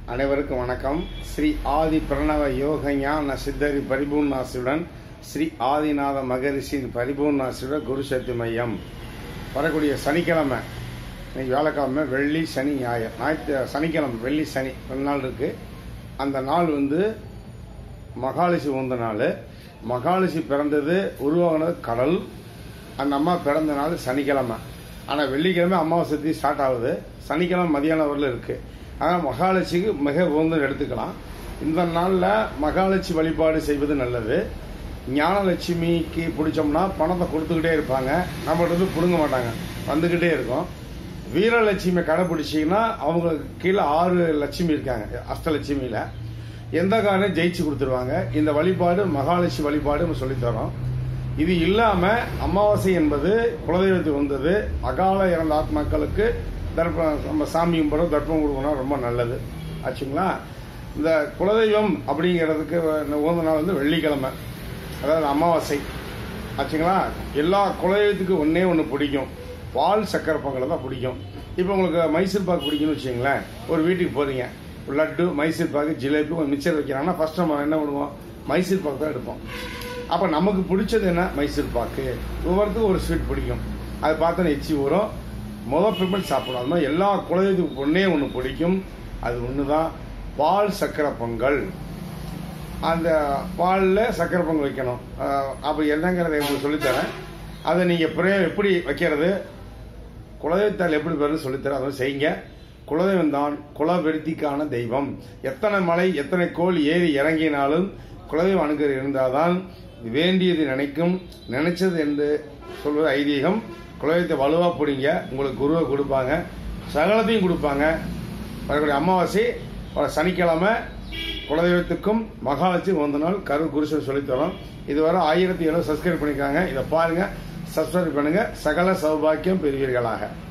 அனைவருக்கும் வணக்கம் ஸ்ரீ ஆதி பிரணவ யோக ஞான சித்தரி பரிபூர்ணாசியுடன் ஸ்ரீ ஆதிநாத மகரிஷியின் பரிபூர்ணாசியுடன் குரு சக்தி மையம் வரக்கூடிய சனிக்கிழமை இன்னைக்கு வேலைக்கிழமை வெள்ளி சனி ஞாயிறு ஞாயிற்று சனிக்கிழமை வெள்ளி சனி ரெண்டு நாள் இருக்கு அந்த நாள் வந்து மகாலிசி உந்த நாள் மகாலிசி பிறந்தது உருவாகினது கடல் அந்த அம்மா பிறந்த நாள் சனிக்கிழமை ஆனால் வெள்ளிக்கிழமை அமாவாசை ஸ்டார்ட் ஆகுது சனிக்கிழமை மதியானம் வரல இருக்கு ஆனால் மகாலட்சிக்கு மிக உகந்தது எடுத்துக்கலாம் இந்த நாளில் மகாலட்சி வழிபாடு செய்வது நல்லது ஞானலட்சுமிக்கு பிடிச்சோம்னா பணத்தை கொடுத்துக்கிட்டே இருப்பாங்க நம்மகிட்ட இருந்து பிடுங்க மாட்டாங்க வந்துக்கிட்டே இருக்கும் வீரலட்சுமியை கடைப்பிடிச்சிங்கன்னா அவங்களுக்கு கீழே ஆறு லட்சுமி இருக்காங்க அஷ்டலட்சுமியில் எந்த காரணம் ஜெயிச்சு கொடுத்துருவாங்க இந்த வழிபாடு மகாலட்சுமி வழிபாடு நம்ம சொல்லித்தரோம் இது இல்லாம அமாவாசை என்பது குலதெய்வத்துக்கு வந்தது அகால இறந்த ஆத்மாக்களுக்கு தர்ப்பம் நம்ம சாமி கும்பிட்றோம் தர்ப்பம் கொடுக்கணும் ரொம்ப நல்லது ஆச்சுங்களா இந்த குலதெய்வம் அப்படிங்கிறதுக்கு உகந்த நாள் வந்து வெள்ளிக்கிழமை அதாவது அமாவாசை ஆச்சுங்களா எல்லா குலதெய்வத்துக்கும் ஒன்னே ஒன்று பிடிக்கும் பால் சக்கரை பொங்கலை தான் பிடிக்கும் இப்போ உங்களுக்கு மைசூர் பாக்கு பிடிக்கும்னு வச்சுங்களேன் ஒரு வீட்டுக்கு போறீங்க லட்டு மைசூர் பாக்கு ஜிலேபி கொஞ்சம் மிச்சர் வைக்கிறாங்கன்னா ஃபர்ஸ்ட் நம்ம என்ன பண்ணுவோம் மைசூர் பாக்கு தான் எடுப்போம் அப்போ நமக்கு பிடிச்சது என்ன மைசூர் பாக்கு ஒவ்வொருத்துக்கும் ஒரு ஸ்வீட் பிடிக்கும் அது பார்த்தோன்னா எச்சி ஊறும் முதல் ப்ரிப்பேர் சாப்பிடும் அது மாதிரி எல்லா குலதெய்வத்துக்கு ஒன்றே ஒன்று பிடிக்கும் அது ஒன்று தான் பால் சக்கரை பொங்கல் அந்த பாலில் சக்கரை பொங்கல் வைக்கணும் அஹ் அப்போ என்னங்கிறத உங்களுக்கு சொல்லித்தரேன் அதை நீங்கள் ப்ரே எப்படி வைக்கிறது குலதெய்வத்தால் எப்படி வரும்னு சொல்லித்தரேன் அதை செய்யுங்க குலதெய்வம் தான் குலவெருத்திக்கான தெய்வம் எத்தனை மலை எத்தனை கோல் ஏறி இறங்கினாலும் குலதெய்வம் அணுகர் இருந்தால்தான் வேண்டியது நினைக்கும் நினைச்சது என்று சொல்வது ஐதீகம் குலதெய்வத்தை வலுவா பிடிங்க உங்களுக்கு குருவை கொடுப்பாங்க சகலத்தையும் கொடுப்பாங்க வரக்கூடிய அமாவாசை வர சனிக்கிழமை குலதெய்வத்துக்கும் மகாலட்சுமி வந்த நாள் கரு குருசன் சொல்லித்தரோம் இதுவரை ஆயிரத்தி எழுபது சப்ஸ்கிரைப் பண்ணிருக்காங்க இதை பாருங்க சப்ஸ்கிரைப் பண்ணுங்க சகல சௌபாக்கியம் பெறுவீர்களாக